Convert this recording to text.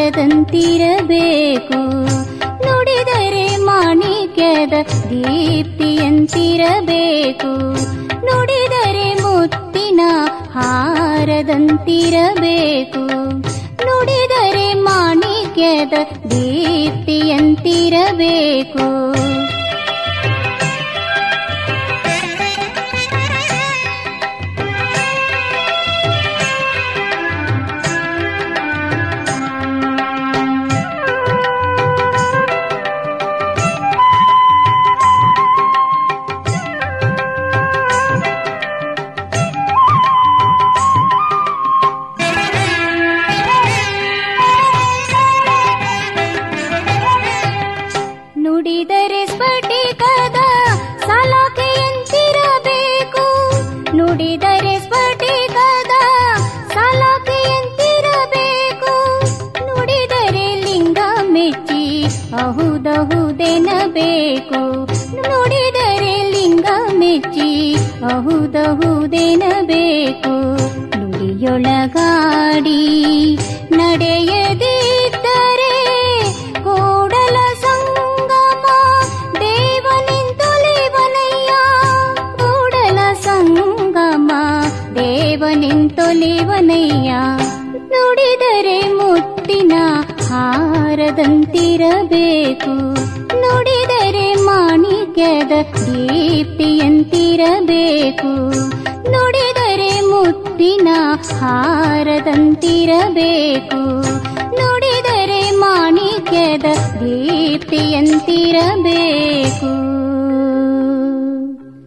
ಹಾರದಂತಿರಬೇಕು ನುಡಿದರೆ ಮಾಣಿಕ್ಯದ ದೀಪ್ತಿಯಂತಿರಬೇಕು ನುಡಿದರೆ ಮುತ್ತಿನ ಹಾರದಂತಿರಬೇಕು ನುಡಿದರೆ ಮಾಣಿಕ್ಯದ ದೀಪ್ತಿಯಂತಿರಬೇಕು ನುಡಿದರೆ ಸ್ಫಟಿಕದ ಸಲಾಕೆಯಂತಿರಬೇಕು ನುಡಿದರೆ ಸ್ಫಟಿಕದ ಸಲಾಕೆಯಂತಿರಬೇಕು ನುಡಿದರೆ ಲಿಂಗ ಮೆಚ್ಚಿ ಅಹುದಹುದೆನಬೇಕು ನುಡಿದರೆ ಲಿಂಗ ಮೆಚ್ಚಿ ಅಹುದಹುದೆನಬೇಕು ನುಡಿಯೊಳಗಾಡಿ ನಡೆಯದಿದ್ದರೆ ಕೂಡಲ ಸಂಗಮ ದೇವನಿಂತೊಲಿವನಯ್ಯ ಕೂಡಲ ಸಂಗಮ ದೇವನಿಂತೊಲಿವನಯ್ಯ ನುಡಿದರೆ ಮುತ್ತಿನ ಹಾರದಂತಿರಬೇಕು ನುಡಿದರೆ ಮಾಣಿಕ್ಯದ ದೀಪ್ತಿಯಂತಿರಬೇಕು ನುಡಿದರೆ ಮುತ್ತಿನ ಹಾರದಂತಿರಬೇಕು ನುಡಿದರೆ ಮಾಣಿಕ್ಯದ ದೀಪ್ತಿಯಂತಿರಬೇಕು